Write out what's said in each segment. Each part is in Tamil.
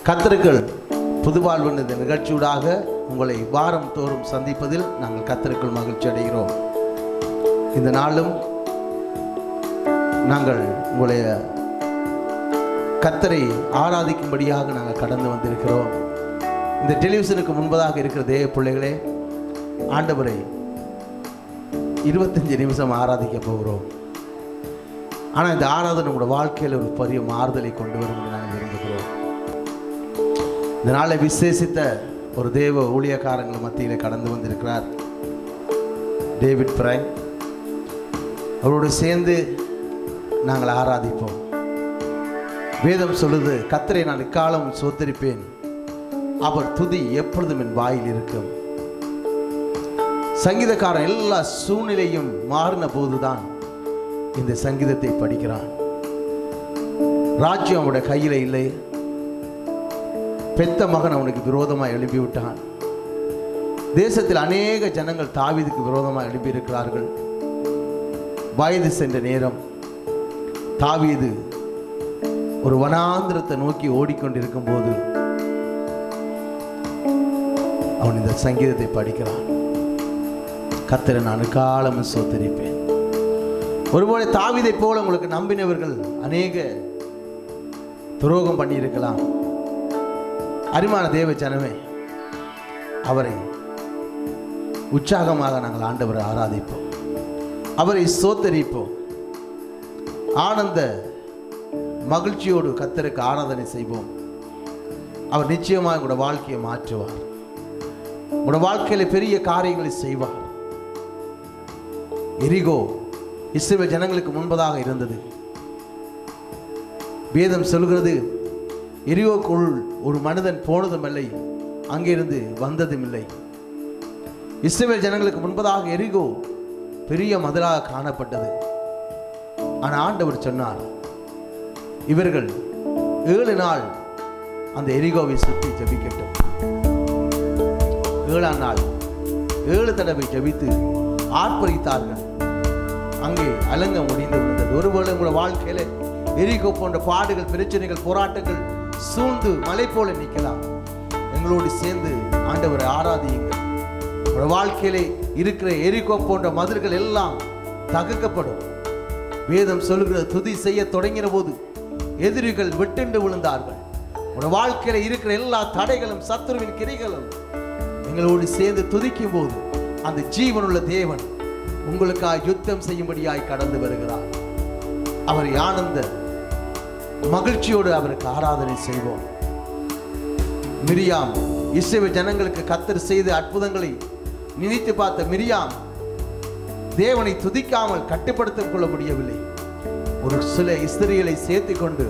கத்தர்கள் புதுவாழ்வு இந்த நிகழ்ச்சியூடாக உங்களை வாரம் தோறும் சந்திப்பதில் நாங்கள் கத்தருக்குள் மகிழ்ச்சி அடைகிறோம் இந்த நாளும் நாங்கள் உங்களுடைய கத்தரை ஆராதிக்கும்படியாக நாங்கள் கடந்து வந்திருக்கிறோம் இந்த டெலிவிஷனுக்கு முன்பதாக இருக்கிற தேவ பிள்ளைகளே ஆண்டவரை இருபத்தஞ்சு நிமிஷம் ஆராதிக்க போகிறோம் ஆனால் இந்த ஆராதனை உங்களோட வாழ்க்கையில் ஒரு பெரிய மாறுதலை கொண்டு வரும் என்று நாங்கள் விரும்புகிறோம் இந்த நாளை விசேஷித்த ஒரு தேவ ஊழியக்காரங்கள் மத்தியில் கடந்து வந்திருக்கிறார் டேவிட் பிரைன் அவரோடு சேர்ந்து நாங்கள் ஆராதிப்போம் வேதம் சொல்லுது கத்தரை நான் இக்காலம் சோத்தரிப்பேன் அவர் துதி எப்பொழுதும் என் வாயில் இருக்கும் சங்கீதக்காரன் எல்லா சூழ்நிலையும் மாறின போதுதான் இந்த சங்கீதத்தை படிக்கிறான் ராஜ்யம் அவனுடைய கையில் இல்லை பெத்த மகன் அவனுக்கு விரோதமாக எழுப்பி விட்டான் தேசத்தில் அநேக ஜனங்கள் தாவீதுக்கு விரோதமாக எழுப்பியிருக்கிறார்கள் வயது சென்ற நேரம் தாவீது ஒரு வனாந்திரத்தை நோக்கி ஓடிக்கொண்டிருக்கும் போது அவன் இந்த சங்கீதத்தை படிக்கிறான் கத்தரை நான் காலமும் சோத்தரிப்பேன் ஒருவேளை தாவீதை போல உங்களுக்கு நம்பினவர்கள் அநேக துரோகம் பண்ணியிருக்கலாம் அரிமான தேவ ஜனமே அவரை உற்சாகமாக நாங்கள் ஆண்டவரை ஆராதிப்போம் அவரை சோத்தரிப்போம் ஆனந்த மகிழ்ச்சியோடு கத்தருக்கு ஆராதனை செய்வோம் அவர் நிச்சயமாக உங்களோட வாழ்க்கையை மாற்றுவார் உங்களோட வாழ்க்கையில பெரிய காரியங்களை செய்வார் எரிகோ இஸ்ரேல் ஜனங்களுக்கு முன்பதாக இருந்தது வேதம் சொல்கிறது எரியோக்குள் ஒரு மனிதன் போனதும் இல்லை அங்கிருந்து வந்ததும் இல்லை இஸ்ரேல் ஜனங்களுக்கு முன்பதாக எரிகோ பெரிய மதிலாக காணப்பட்டது ஆனால் ஆண்டவர் சொன்னார் இவர்கள் ஏழு நாள் அந்த எரிகோவை சுற்றி ஜபிக்கட்டும் ஏழாம் நாள் ஏழு தடவை ஜபித்து ஆர்ப்பரித்தார்கள் அங்கே அலங்க முடிந்து விழுந்தது ஒருவேளை உங்களோட வாழ்க்கையில எரிகோ போன்ற பாடுகள் பிரச்சனைகள் போராட்டங்கள் சூழ்ந்து மலை போல நிற்கலாம் எங்களோடு சேர்ந்து ஆண்டவரை ஆராதியுங்கள் உங்களோட வாழ்க்கையிலே இருக்கிற எரிகோ போன்ற மதில்கள் எல்லாம் தகர்க்கப்படும் வேதம் சொல்லுகிறது துதி செய்ய தொடங்கின போது எதிரிகள் வெட்டுண்டு விழுந்தார்கள் உங்களோட வாழ்க்கையில இருக்கிற எல்லா தடைகளும் சத்துருவின் கிரைகளும் எங்களோடு சேர்ந்து துதிக்கும் போது அந்த ஜீவனுள்ள தேவன் உங்களுக்காக யுத்தம் செய்யும்படியாய் கடந்து வருகிறார் அவரை ஆனந்த மகிழ்ச்சியோடு அவருக்கு ஆராதனை செய்வோம் மிரியாம் இஸ்ரேல் ஜனங்களுக்கு கத்தர் செய்த அற்புதங்களை நினைத்து பார்த்த மிரியாம் தேவனை துதிக்காமல் கட்டுப்படுத்திக் கொள்ள முடியவில்லை ஒரு சில இஸ்திரிகளை சேர்த்து கொண்டு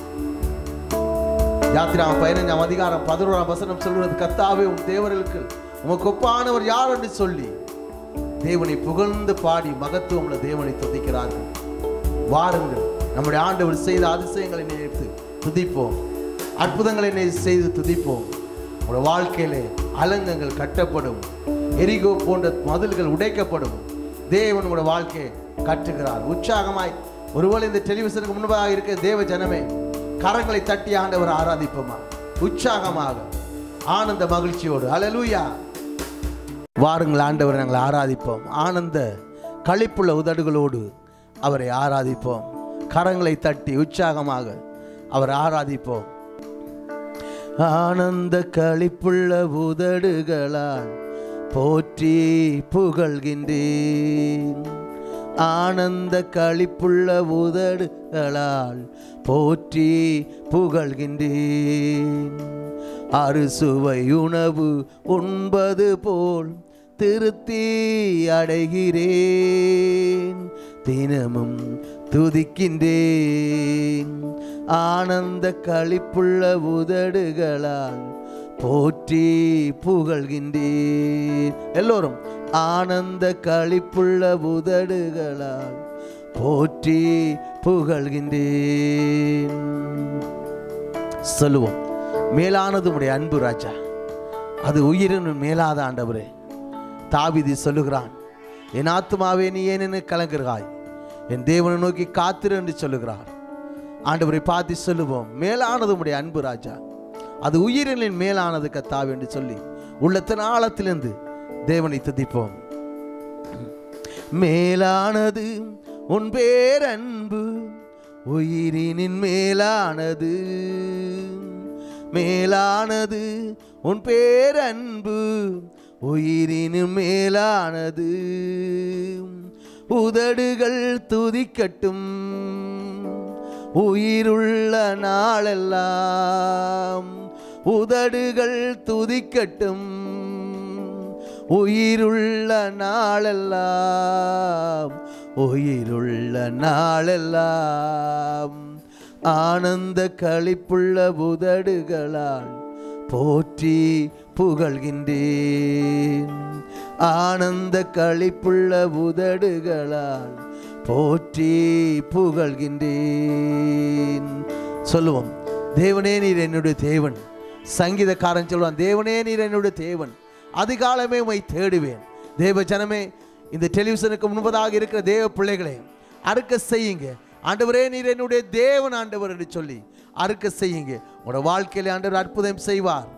யாத்திராம் பதினஞ்சாம் அதிகாரம் பதினோராம் வசனம் சொல்கிறது கத்தாவே உன் தேவர்களுக்கு உமக்கு ஒப்பானவர் யார் என்று சொல்லி தேவனை புகழ்ந்து பாடி மகத்துவம் உள்ள தேவனை துதிக்கிறார்கள் வாருங்கள் நம்முடைய ஆண்டவர் செய்த அதிசயங்களை நினைத்து துதிப்போம் அற்புதங்களை நினைத்து செய்து துதிப்போம் உங்களோட வாழ்க்கையிலே அலங்கங்கள் கட்டப்படும் எரிகோ போன்ற மதில்கள் உடைக்கப்படும் தேவன் உங்களோட வாழ்க்கையை கட்டுகிறார் உற்சாகமாய் ஒருவேளை இந்த டெலிவிஷனுக்கு முன்பாக இருக்க தேவ ஜனமே கரங்களை தட்டி ஆண்டவர் ஆராதிப்போமா உற்சாகமாக ஆனந்த மகிழ்ச்சியோடு அலலூயா வாருங்கள் ஆண்டவரை நாங்கள் ஆராதிப்போம் ஆனந்த களிப்புள்ள உதடுகளோடு அவரை ஆராதிப்போம் கரங்களை தட்டி உற்சாகமாக அவரை ஆராதிப்போம் ஆனந்த களிப்புள்ள உதடுகளால் போற்றி புகழ்கின்றேன் ஆனந்த களிப்புள்ள உதடுகளால் போற்றி புகழ்கின்றேன் அறுசுவை உணவு உண்பது போல் திருத்தி அடைகிறேன் தினமும் துதிக்கின்றேன் ஆனந்த களிப்புள்ள உதடுகளால் போற்றி புகழ்கின்றேன் எல்லோரும் ஆனந்த களிப்புள்ள உதடுகளால் போற்றி புகழ்கின்றேன் சொல்லுவோம் மேலானது உடைய அன்பு ராஜா அது உயிரின் மேலாத ஆண்டவரே தாவிதி சொல்லுகிறான் என் ஆத்துமாவே நீ ஏனென்னு கலங்குகிறாய் என் தேவனை நோக்கி காத்திரு என்று சொல்லுகிறார் ஆண்டவரை பார்த்து சொல்லுவோம் மேலானது உடைய அன்பு ராஜா அது உயிரினின் மேலானது கத்தாவே என்று சொல்லி உள்ளத்தின் ஆழத்திலிருந்து தேவனை துதிப்போம் மேலானது உன் பேரன்பு உயிரினின் மேலானது மேலானது உன் பேரன்பு உயிரினும் மேலானது உதடுகள் துதிக்கட்டும் உயிருள்ள நாளெல்லாம் உதடுகள் துதிக்கட்டும் உயிருள்ள நாளெல்லாம் உயிருள்ள நாளெல்லாம் ஆனந்த களிப்புள்ள உதடுகளால் போற்றி புகழ்கின்றேன் ஆனந்த களிப்புள்ள உதடுகளால் போற்றி புகழ்கின்றேன் சொல்லுவோம் தேவனே நீர் என்னுடைய தேவன் சங்கீதக்காரன் சொல்லுவான் தேவனே நீர் என்னுடைய தேவன் அதிகாலமே உம்மை தேடுவேன் தேவ ஜனமே இந்த டெலிவிஷனுக்கு முன்பதாக இருக்கிற தேவ பிள்ளைகளே அறுக்க செய்யுங்க ஆண்டவரே நீர் என்னுடைய தேவன் ஆண்டவர் என்று சொல்லி அறுக்க செய்யுங்க உங்களோட வாழ்க்கையில ஆண்டவர் அற்புதம் செய்வார்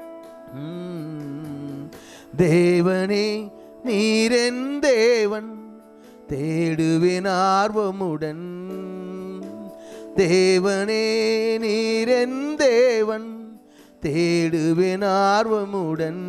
உம். தேவனே நீரென் தேவன் தேடுவேன் ஆர்வமுடன் தேவனே நீரென் தேவன் தேடுவேன் ஆர்வமுடன்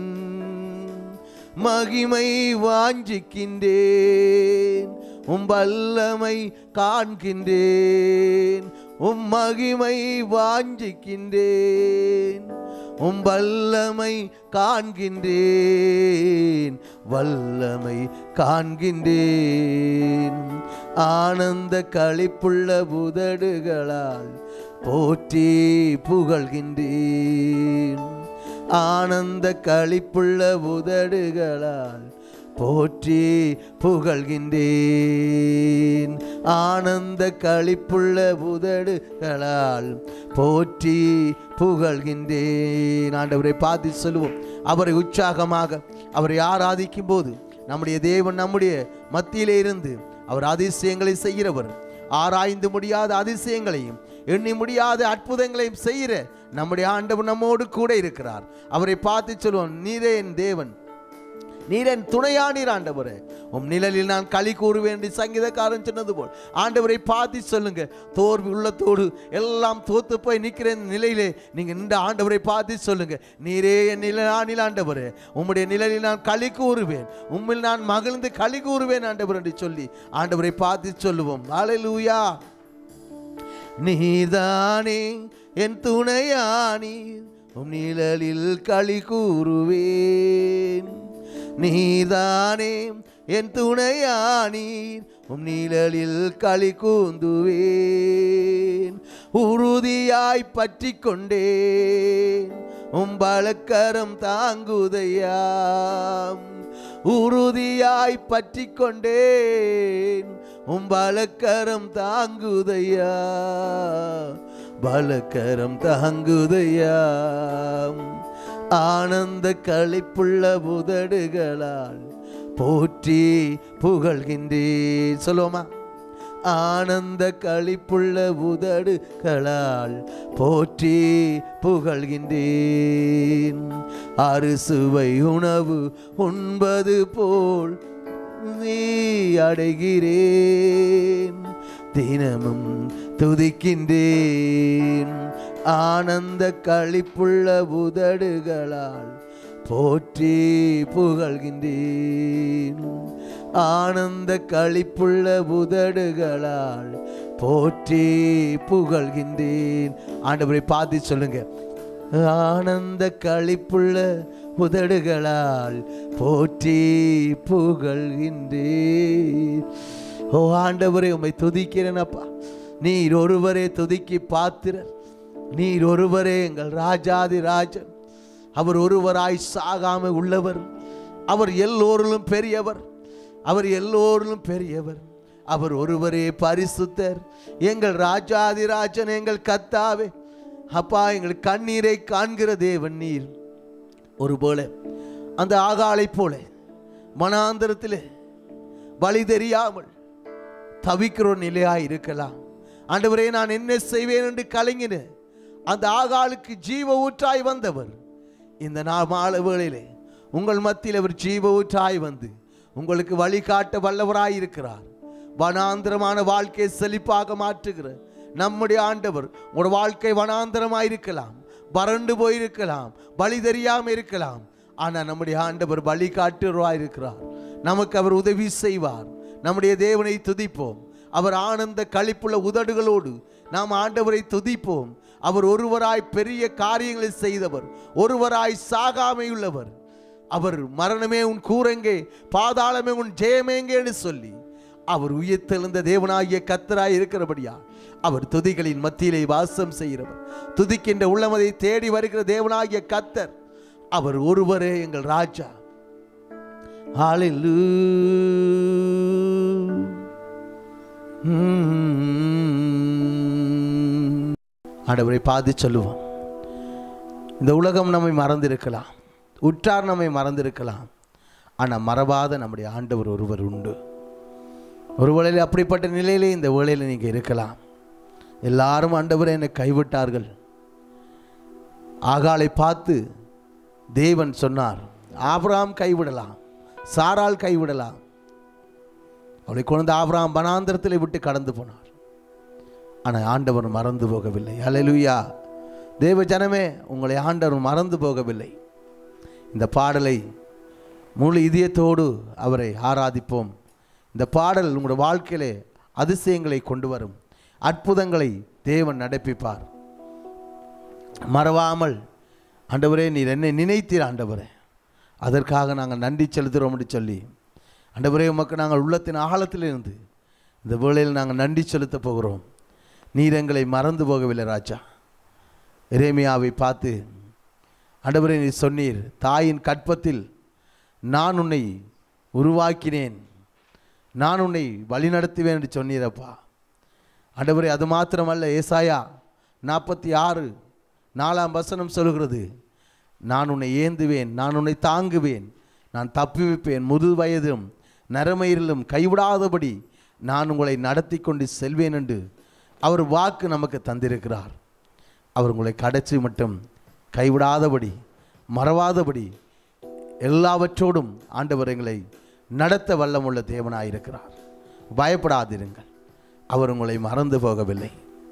மகிமை வாஞ்சிக்கின்றேன் உம் வல்லமை காண்கின்றேன் உம் மகிமை வாஞ்சிக்கின்றேன் உம் வல்லமை காண்கின்றேன் வல்லமை காண்கின்றேன் ஆனந்த களிப்புள்ள உதடுகளால் போற்றி புகழ்கின்றேன் ஆனந்த களிப்புள்ள உதடுகளால் போற்றி புகழ்கின்றேன் ஆனந்த களிப்புள்ள உதடுகளால் போற்றி புகழ்கின்றேன் ஆண்டவரை பார்த்து சொல்லுவோம் அவரை உற்சாகமாக அவரை ஆராதிக்கும் போது நம்முடைய தேவன் நம்முடைய மத்தியிலே இருந்து அவர் அதிசயங்களை செய்கிறவர் ஆராய்ந்து முடியாத அதிசயங்களையும் எண்ணி முடியாத அற்புதங்களையும் செய்கிற நம்முடைய ஆண்டவர் நம்மோடு கூட இருக்கிறார் அவரை பார்த்து சொல்லுவோம் நீரே என் தேவன் நீர் என் துணையானீர் ஆண்டவரே உம் நிழலில் நான் களி கூறுவேன் என்று சங்கீதக்காரன் சொன்னது போல் ஆண்டவரை பார்த்து சொல்லுங்க தோர்வு உள்ளத்தோடு எல்லாம் தோத்து போய் நிற்கிற இந்த நிலையிலே நீங்க இந்த ஆண்டவரை பார்த்து சொல்லுங்க நீரே என் நிழலானில் ஆண்டவரே உம்முடைய நிழலில் நான் களி கூறுவேன் உம்மில் நான் மகிழ்ந்து களி கூறுவேன் ஆண்டவர் என்று சொல்லி ஆண்டவரை பார்த்து சொல்லுவோம் ஹalleluya நீதானே என் துணையானீர் உம் நிழலில் களி கூறுவேன் நீதானே என் துணையானீர் உம் நிழலில் களி கூந்துவேன் உறுதியாய் பற்றி கொண்டேன் உம் பலக்கரம் தாங்குதையாம் உறுதியாய் பற்றி கொண்டேன் உம் பலக்கரம் தாங்குதையா பலக்கரம் தாங்குதையா ஆனந்த களிப்புள்ள உதடுகளால் போற்றி புகழ்கின்றேன் சொல்லுவோமா ஆனந்த களிப்புள்ள உதடுகளால் போற்றி புகழ்கின்றேன் அறுசுவை உணவு உண்பது போல் நீ அடைகிறேன் தினமும் துதிக்கின்றேன் ஆனந்த களிப்புள்ள உதடுகளால் போற்றி புகழ்கின்றேன் ஆனந்த களிப்புள்ள உதடுகளால் போற்றி புகழ்கின்றேன் ஆண்டவரை பார்த்து சொல்லுங்க ஆனந்த களிப்புள்ள உதடுகளால் போற்றி புகழ்கின்றேன் ஓ ஆண்டவரே உம்மை துதிக்கிறேன் அப்பா நீர் ஒருவரே துதிக்கி பாத்திரர் நீர் ஒருவரே எங்கள் ராஜாதி ராஜன் அவர் ஒருவராய் சாகாம உள்ளவர் அவர் எல்லோரிலும் பெரியவர் அவர் எல்லோரிலும் பெரியவர் அவர் ஒருவரே பரிசுத்தர் எங்கள் ராஜாதி ராஜன் எங்கள் கத்தாவே அப்பா எங்கள் கண்ணீரை காண்கிற தேவன் நீர் ஒரு போல அந்த ஆகாலை போல மனாந்தரத்திலே வழி தெரியாமல் தவிக்கிற ஒரு நிலையாய் இருக்கலாம் ஆண்டவரே நான் என்ன செய்வேன் என்று கலங்கின அந்த ஆகாலுக்கு ஜீவ ஊற்றாய் வந்தவர் இந்த நாள் மாலை வேளையிலே உங்கள் மத்தியில் அவர் ஜீவ ஊற்றாய் வந்து உங்களுக்கு வழிகாட்ட வல்லவராய் இருக்கிறார் வனாந்திரமான வாழ்க்கையை செழிப்பாக மாற்றுகிற நம்முடைய ஆண்டவர் உங்களோட வாழ்க்கை வனாந்திரமாய் இருக்கலாம் வறண்டு போயிருக்கலாம் வழி தெரியாம இருக்கலாம் ஆனா நம்முடைய ஆண்டவர் வழி காட்டுறவாய் இருக்கிறார் நமக்கு அவர் உதவி செய்வார் நம்முடைய தேவனை துதிப்போம் அவர் ஆனந்த களிப்புள்ள உதடுகளோடு நாம் ஆண்டவரை துதிப்போம் அவர் ஒருவராய் பெரிய காரியங்களை செய்தவர் ஒருவராய் சாகாமையுள்ளவர் அவர் மரணமே உன் கூரெங்கே பாதாளமே உன் ஜெயமேங்கேன்னு சொல்லி அவர் உயிர்த்தெழுந்த தேவனாகிய கத்தராய் இருக்கிறபடியா அவர் துதிகளின் மத்தியிலே வாசம் செய்கிறவர் துதிக்கின்ற உள்ளமதை தேடி வருகிற தேவனாகிய கத்தர் அவர் ஒருவரே எங்கள் ராஜா Hallelujah. ஆண்டவரை பாதி சொல்லுவோம் இந்த உலகம் நம்மை மறந்திருக்கலாம் உற்றார் நம்மை மறந்திருக்கலாம் ஆனால் மறவாத நம்முடைய ஆண்டவர் ஒருவர் உண்டு ஒரு வேளையில் அப்படிப்பட்ட நிலையிலே இந்த வேளையில் நீங்கள் இருக்கலாம் எல்லாரும் ஆண்டவரை என்னை கைவிட்டார்கள் ஆகாலை பார்த்து தேவன் சொன்னார் ஆபிரகாம் கைவிடலாம் சாரால் கைவிடலாம் அவளை கொண்டு ஆபிரகாம் வனாந்திரத்தில் விட்டு கடந்து போனார் ஆனால் ஆண்டவர் மறந்து போகவில்லை அல்லேலூயா தேவ ஜனமே உங்களை ஆண்டவர் மறந்து போகவில்லை இந்த பாடலை முழு இதயத்தோடு அவரை ஆராதிப்போம் இந்த பாடல் உங்களுடைய வாழ்க்கையிலே அதிசயங்களை கொண்டு வரும் அற்புதங்களை தேவன் நடப்பிப்பார் மறவாமல் ஆண்டவரே நீர் என்னை நினைத்தீர் ஆண்டவரே அதற்காக நாங்கள் நன்றி செலுத்துகிறோம் என்று சொல்லி ஆண்டவரே உமக்கு நாங்கள் உள்ளத்தின் ஆழத்திலிருந்து இந்த வேளையில் நாங்கள் நன்றி செலுத்தப் போகிறோம் நீர் எங்களை மறந்து போகவில்லை ராஜா எரேமியாவை பார்த்து ஆண்டவரே நீர் சொன்னீர் தாயின் கற்பத்தில் நான் உன்னை உருவாக்கினேன் நான் உன்னை வழிநடத்துவேன் என்று சொன்னீரப்பா ஆண்டவரே அது மாத்திரமல்ல ஏசாயா நாற்பத்தி ஆறு நாலாம் வசனம் சொல்கிறது நான் உன்னை ஏந்துவேன் நான் உன்னை தாங்குவேன் நான் தப்பி வைப்பேன் முது வயதிலும் நரமயிரிலும் கைவிடாதபடி நான் உங்களை நடத்தி கொண்டு செல்வேன் என்று அவர் வாக்கு நமக்கு தந்திருக்கிறார் அவர் உங்களை கடைச்சி மட்டும் கைவிடாதபடி மறவாதபடி எல்லாவற்றோடும் ஆண்டவர் எங்களை நடத்த வல்லமுள்ள தேவனாயிருக்கிறார் பயப்படாதிருங்கள் அவர் உங்களை மறந்து போகவில்லை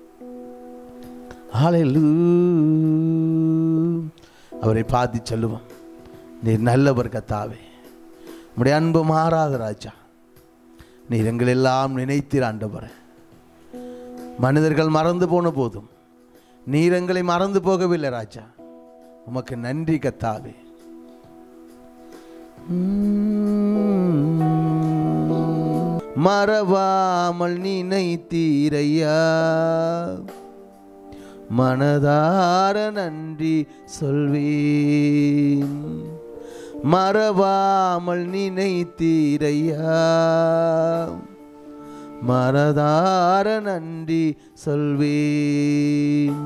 Hallelujah. அவரை பார்த்து சொல்லுவோம் நீர் நல்லவர் கத்தாவே உம்முடைய அன்பு மாறாத ராஜா நீர் எங்கள் எல்லாம் நினைத்தீர் ஆண்டவரே மனிதர்கள் மறந்து போன போதும் நீர் எங்களை மறந்து போகவில்லை ராஜா உமக்கு நன்றி கத்தாவே மறவாமல் நினைத்தீரையா மனதார நன்றி சொல்வேன் மறவாமல் நினைத்தீரையா மனதார நன்றி சொல்வேன்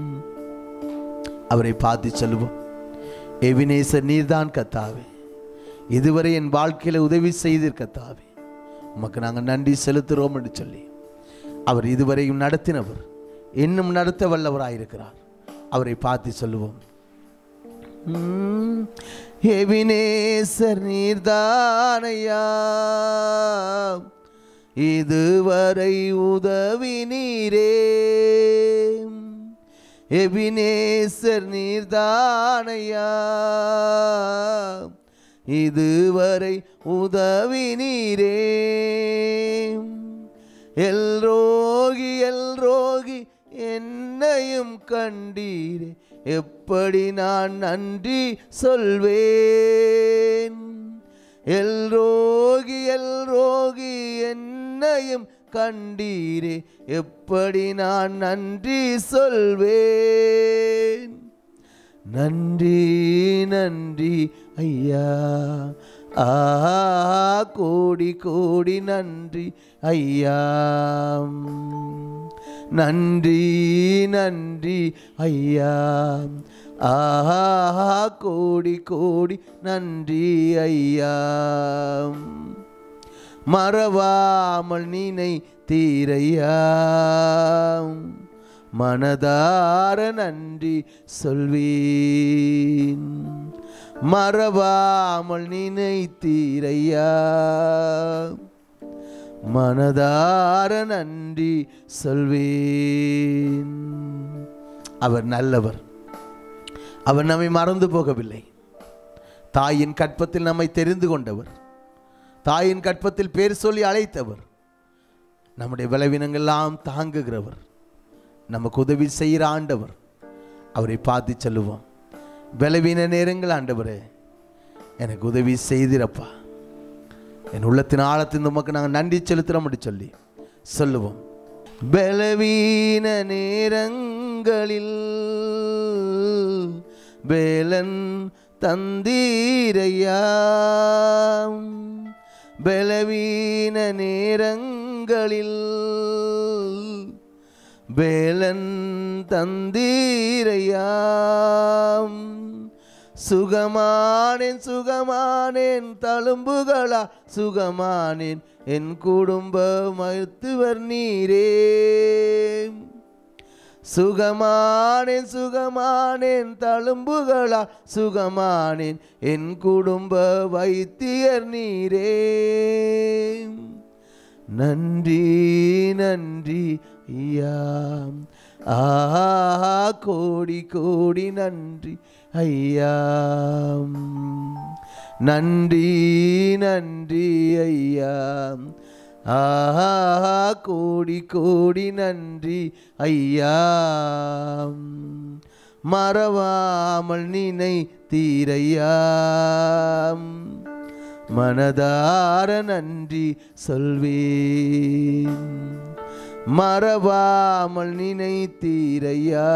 அவரை பார்த்து சொல்லுவோம் எவினேசர் நீர்தான் கத்தாவே இதுவரை என் வாழ்க்கையில உதவி செய்தீர் கத்தாவே உமக்கு நாங்கள் நன்றி செலுத்துகிறோம் என்று சொல்லி அவர் இதுவரையும் நடத்தினவர் இன்னும் நடத்த வல்லவராயிருக்கிறார் அவரை பார்த்து சொல்லுவோம் உம், எபினேசர் நீர்தானையா இதுவரை உதவி நீரே எபினேசர் நீர்தானையா இதுவரை உதவி நீரே எல்ரோகி எல்ரோகி என்னையும் கண்டீரே எப்படி நான் நன்றி சொல்வேன் எல்ரோகி எல்ரோகி என்னையும் கண்டீரே எப்படி நான் நன்றி சொல்வேன் நன்றி நன்றி ஐயா ஆ கோடி கோடி நன்றி ஐயா நன்றி நன்றி ஐயா ஆஹா கோடி கோடி நன்றி ஐயா மறவாமல் நினை தீரையா மனதார நன்றி சொல்வேன் மறவாமல் நினைத்தீரையா மனதார நன்றி சொல்வேன் அவர் நல்லவர் அவர் நம்மை மறந்து போகவில்லை தாயின் கற்பத்தில் நம்மை தெரிந்து கொண்டவர் தாயின் கற்பத்தில் பேர் சொல்லி அழைத்தவர் நம்முடைய பலவீனங்கள்லாம் தாங்குகிறவர் நமக்கு உதவி செய்கிற ஆண்டவர் அவரை பார்த்து சொல்லுவோம் பலவீன நேரங்கள் ஆண்டவரே எனக்கு உதவி செய்திரப்பா என் உள்ளத்தின் ஆழத்தின் உமக்கு நாங்கள் நன்றி செலுத்துகிறோம் அப்படி சொல்லி சொல்லுவோம் பலவீன நேரங்களில் வேலன் தந்தீரையா பலவீன நேரங்களில் வேலன் தந்தீரையாம் சுகமானேன் சுகமானேன் தழும்புகளா சுகமானேன் என் குடும்ப மருத்துவர் நீரே சுகமானேன் சுகமானேன் தழும்புகளா சுகமானேன் என் குடும்ப வைத்தியர் நீரே நன்றி நன்றி ஐயா ஆ கோடி கோடி நன்றி ஐயா நன்றி நன்றி ஐயா ஆ கோடி கோடி நன்றி ஐயா மறவாமல் நினை தீரையா மனதார நன்றி சொல்வேன் மறவாமல் நினைத்தீரையா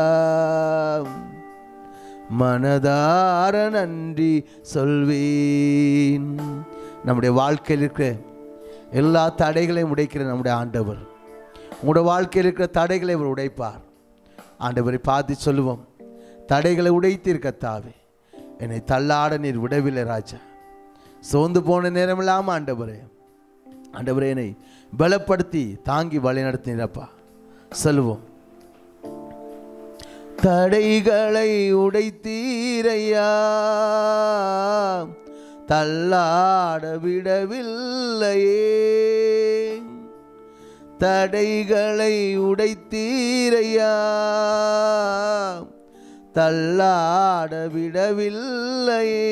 மனதார நன்றி சொல்வேன் நம்முடைய வாழ்க்கையில் இருக்கிற எல்லா தடைகளையும் உடைக்கிற நம்முடைய ஆண்டவர் உங்களுடைய வாழ்க்கையில் இருக்கிற தடைகளை அவர் உடைப்பார் ஆண்டவரை பார்த்து சொல்லுவோம் தடைகளை உடைத்தீர் கத்தாவே என்னை தள்ளாட நீர் விடவில்லை ராஜா சோர்ந்து போன நேரமெல்லாம் ஆண்டவரே ஆண்டவரே என்னை பலப்படுத்தி தாங்கி வழிநடத்தினப்பா சொல்லுவோம் தடைகளை உடைத்தீரையா தள்ளாட விடவில்லையே தடைகளை உடைத்தீரையா தள்ளாட விடவில்லையே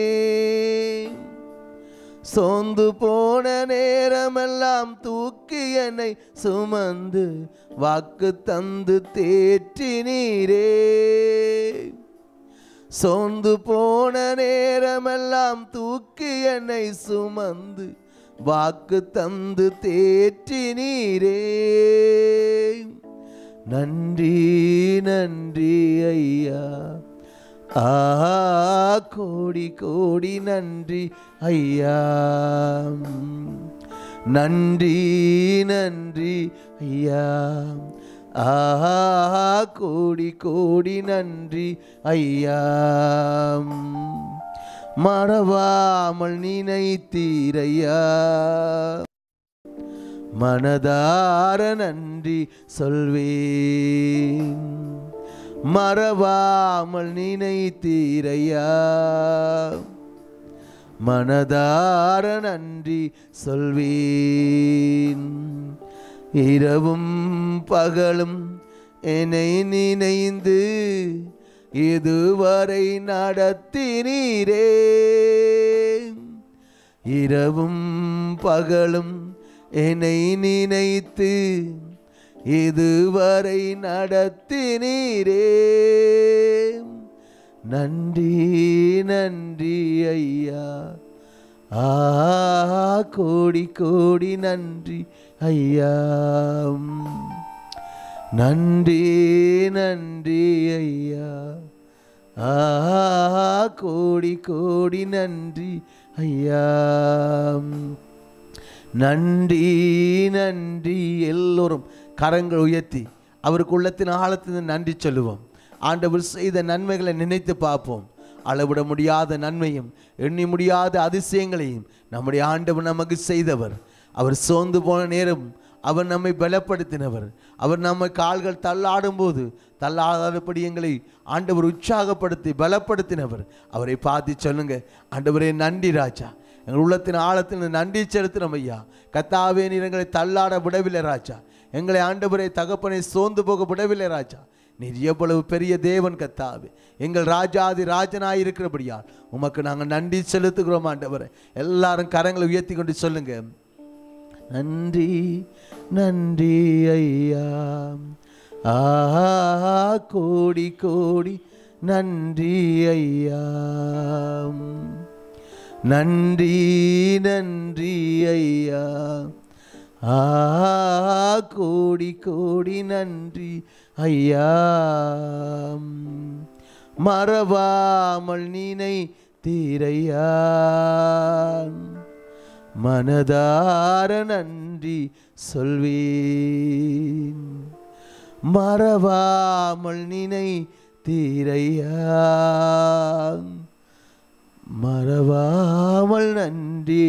சோர்ந்து போன நேரமெல்லாம் தூக்கி என்னை சுமந்து வாக்கு தந்து தேற்றினீரே சோர்ந்து போன நேரமெல்லாம் தூக்கி என்னை சுமந்து வாக்கு தந்து தேற்றினீரே நன்றி நன்றி ஐயா ஆ கோடி கோடி நன்றி ஐயா நன்றி நன்றி ஐயா ஆ கோடி கோடி நன்றி ஐயா மறவாமல் நினைத்தீரையா மனதார நன்றி சொல்வேன் மறவாமல் நினைத்தீரையா மனதார நன்றி சொல்வேன் இரவும் பகலும் என்னை நினைந்து இதுவரை நடத்தினீரே இரவும் பகலும் என்னை நினைத்து இதுவரை நடத்தினீரே நன்றி நன்றி ஐயா ஆ கோடி கோடி நன்றி ஐயா நன்றி நன்றி ஐயா ஆ கோடி கோடி நன்றி ஐயா நன்றி நன்றி எல்லோரும் கரங்கள் உயர்த்தி அவருக்கு உள்ளத்தின் ஆழத்தின் நன்றி சொல்லுவோம் ஆண்டவர் செய்த நன்மைகளை நினைத்து பார்ப்போம் அளவிட முடியாத நன்மையும் எண்ணி முடியாத அதிசயங்களையும் நம்முடைய ஆண்டவர் நமக்கு செய்தவர் அவர் சோர்ந்து போன நேரம் அவர் நம்மை பலப்படுத்தினவர் அவர் நம்மை கால்கள் தள்ளாடும் போது தள்ளாதபடி எங்களை ஆண்டவர் உற்சாகப்படுத்தி பலப்படுத்தினவர் அவரை பார்த்து சொல்லுங்க ஆண்டவரே நன்றி ராஜா எங்கள் உள்ளத்தின் ஆழத்தில் நன்றி செலுத்தினோம் ஐயா கத்தாவே நீர் எங்களை தள்ளாட விடவில்லை ராஜா எங்களை ஆண்டவரை தகப்பனை சோர்ந்து போக விடவில்லை ராஜா நீர் எவ்வளவு பெரிய தேவன் கத்தாவே எங்கள் ராஜாதி ராஜனாய் இருக்கிறபடியால் உமக்கு நாங்கள் நன்றி செலுத்துகிறோம் ஆண்டவரை எல்லாரும் கரங்களை உயர்த்தி கொண்டு சொல்லுங்க நன்றி நன்றி ஐயா ஆஹா கோடி கோடி நன்றி ஐயா நன்றி நன்றி ஐயா ஆ கோடி கோடி நன்றி ஐயா மறவாமல் நீனை தீரையா மனதார நன்றி சொல்வேன் மறவாமல் நினை தீரையா மறவாமல் நன்றி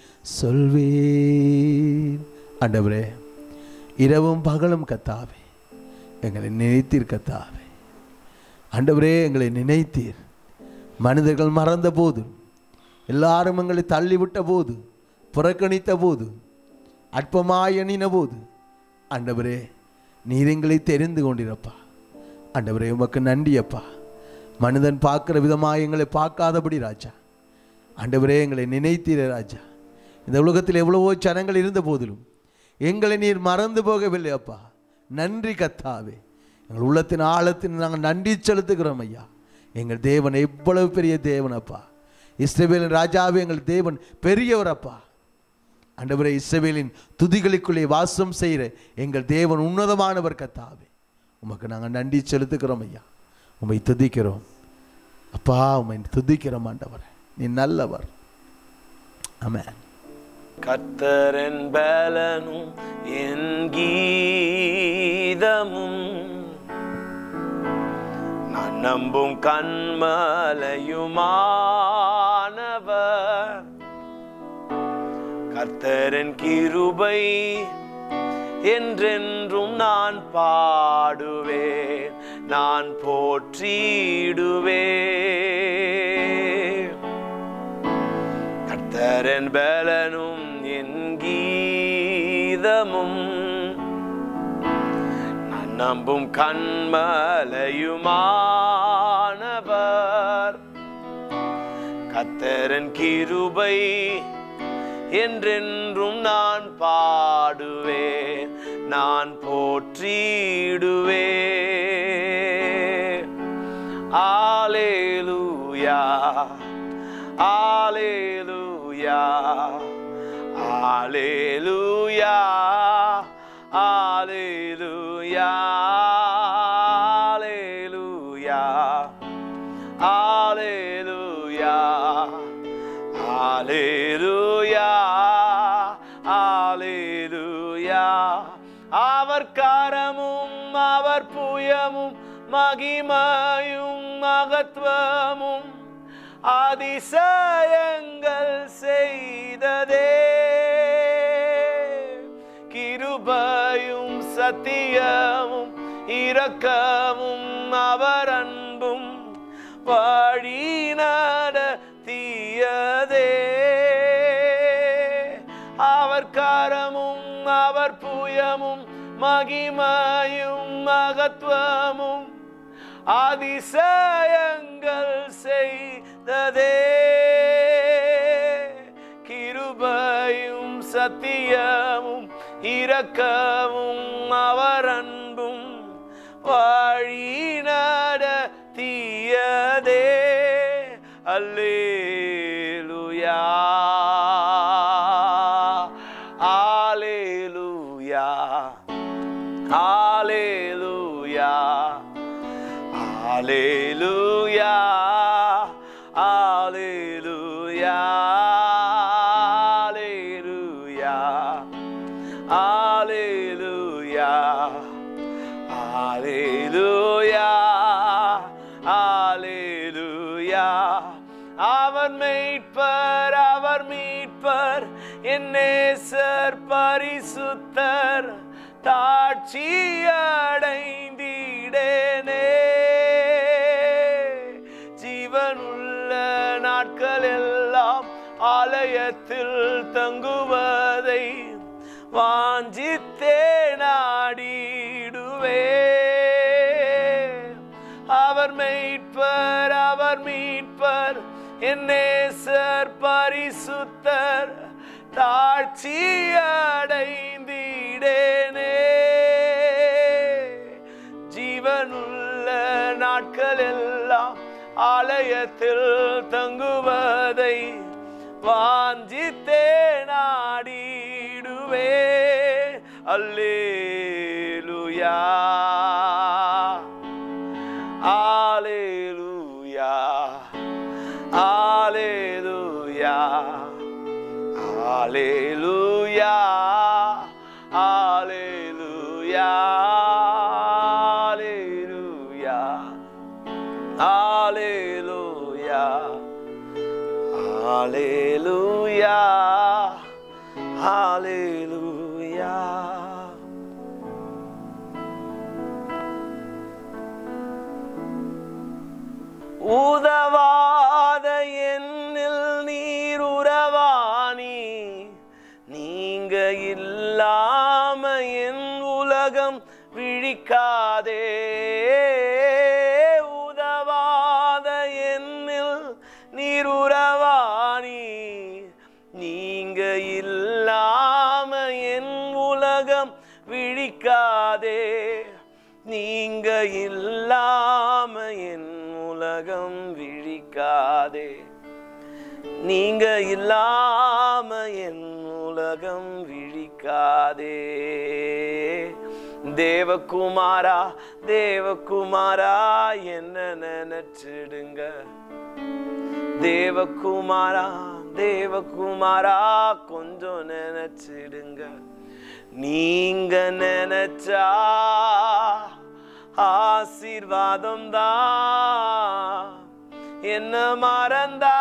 சொல்வேன் ஆண்டவரே இரவும் பகலும் கத்தாவே எங்களை நினைத்தீர் கத்தாவே ஆண்டவரே எங்களை நினைத்தீர் மனிதர்கள் மறந்த போது எல்லாரும் எங்களை தள்ளிவிட்ட போது புறக்கணித்த போது அற்பமாய் எண்ணின போது ஆண்டவரே நீர் எங்களை தெரிந்து கொண்டிருப்பா ஆண்டவரே உமக்கு நன்றி அப்பா மனிதன் பார்க்குற விதமாக எங்களை பார்க்காதபடி ராஜா ஆண்டவரே எங்களை நினைத்தீரே ராஜா இந்த உலகத்தில் எவ்வளவோ ஜனங்கள் இருந்த போதிலும் எங்களை நீர் மறந்து போகவில்லை அப்பா நன்றி கத்தாவே எங்கள் உள்ளத்தின் ஆழத்தின் நாங்கள் நன்றி செலுத்துகிறோம் ஐயா எங்கள் தேவன் எவ்வளவு பெரிய தேவன் அப்பா இஸ்ரவேலின் ராஜாவே எங்கள் தேவன் பெரியவர் அப்பா ஆண்டவரே இஸ்ரவேலின் துதிகளுக்குள்ளே வாசம் செய்கிற எங்கள் தேவன் உன்னதமானவர் கத்தாவே உமக்கு நாங்கள் நன்றி செலுத்துகிறோம் ஐயா உம்மை துதிக்கிறோம் அப்பா உம்மை துதிக்கிறோம் ஆண்டவர் நீ நல்லவர் ஆமென் கர்த்தரன் பலனும் என் கீதமும் நான் நம்பும் கண்மலையுமானவர் கர்த்தரன் கிருபை என்றென்றும் நான் பாடுவேன் நான் போற்றிடுவேன் கர்த்தரன் பலனும் என் கீதமும் நான் நம்பும் கண்மலையுமானவர் கர்த்தரன் கிருபை என்றென்றும் நான் பாடுவேன் நான் போற்றிடுவேன் ஆலேலூயா ஆலேலூயா ஆலேலூயா ஆலேலூயா ஆலேலூயா ஆலேலூயா ஆலேலூயா அவர் கரமும் அவர் புயமும் மகிமையும் மகத்துவமும் அதிசயங்கள் செய்ததே கிருபையும் சத்தியமும் இரக்கமும் அவர் அன்பும் வழி நடத்தியதே அவர் கரமும் அவர் புயமும் மகிமையும் மகத்துவமும் அதிசயங்கள் செய்ததே கிருபையும் சத்தியமும் இரக்கமும் அவர் அன்பும் வழி நடத்தியதே அல்லேலுயா ஆலேலுயா ஆலேலுயா ஆலேலுயா ஆலேலுயா ஆலேலுயா ஆலேலுயா ஆலேலுயா அவர் மீட்பர் அவர் மீட்பர் என் நேசர் பரிசுத்தர் தாட்சி அடைந்திடனே ஜீவனுள்ள நாட்கள் எல்லாம் ஆலயத்தில் தங்குவதை வாஞ்சித்தே நாடிடுவே அவர் மீட்பர் அவர் மீட்பர் என் நேசர் பரிசுத்தர் தாட்சி அடைந்திடனே ஜீவனுள்ள நாட்கள் எல்லாம் ஆலயத்தில் தங்குவதை வாஞ்சித்தே நாடிடுவே அல்லேலுயா ஆலேலுயா ஆலேலுயா ஆலேலுயா ஆலேலுயா ஆலேலுயா ஆலேலுயா ஆலேலுயா உதவாத என்னில் நீர் உறவானி நீங்க இல்லாம என் உலகம் விழிக்காதே உதவாத என்னில் நீர் உறவானி நீங்க இல்லாம என் உலகம் விழிக்காதே நீங்க இல்லாம என் உலகம் விழிக்காதே நீங்க இல்லாம என் உலகம் விழிக்காதே தேவகுமாரா தேவகுமாரா என்ன நினைச்சிடுங்க தேவகுமாரா தேவகுமாரா கொஞ்சம் நினைச்சிடுங்க நீங்க நினைச்சா ஆசீர்வாதம் தான் என்ன மறந்தா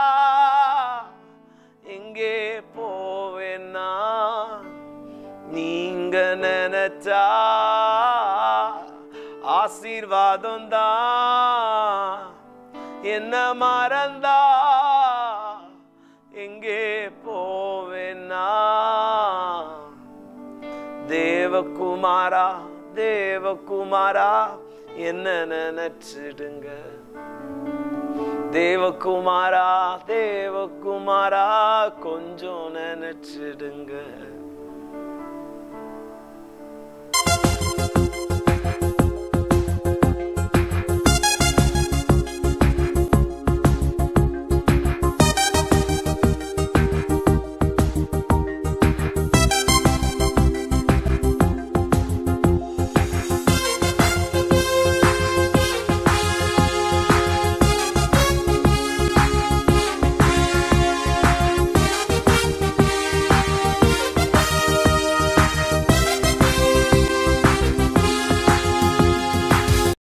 எங்கே போவேன்னா நீங்க நினைச்சா ஆசீர்வாதம் தான் என்ன மறந்தா எங்கே போவேன்னா தேவகுமாரா தேவகுமாரா என்ன நினைச்சிடுங்க தேவகுமாரா தேவகுமாரா கொஞ்சம் நினைச்சிடுங்க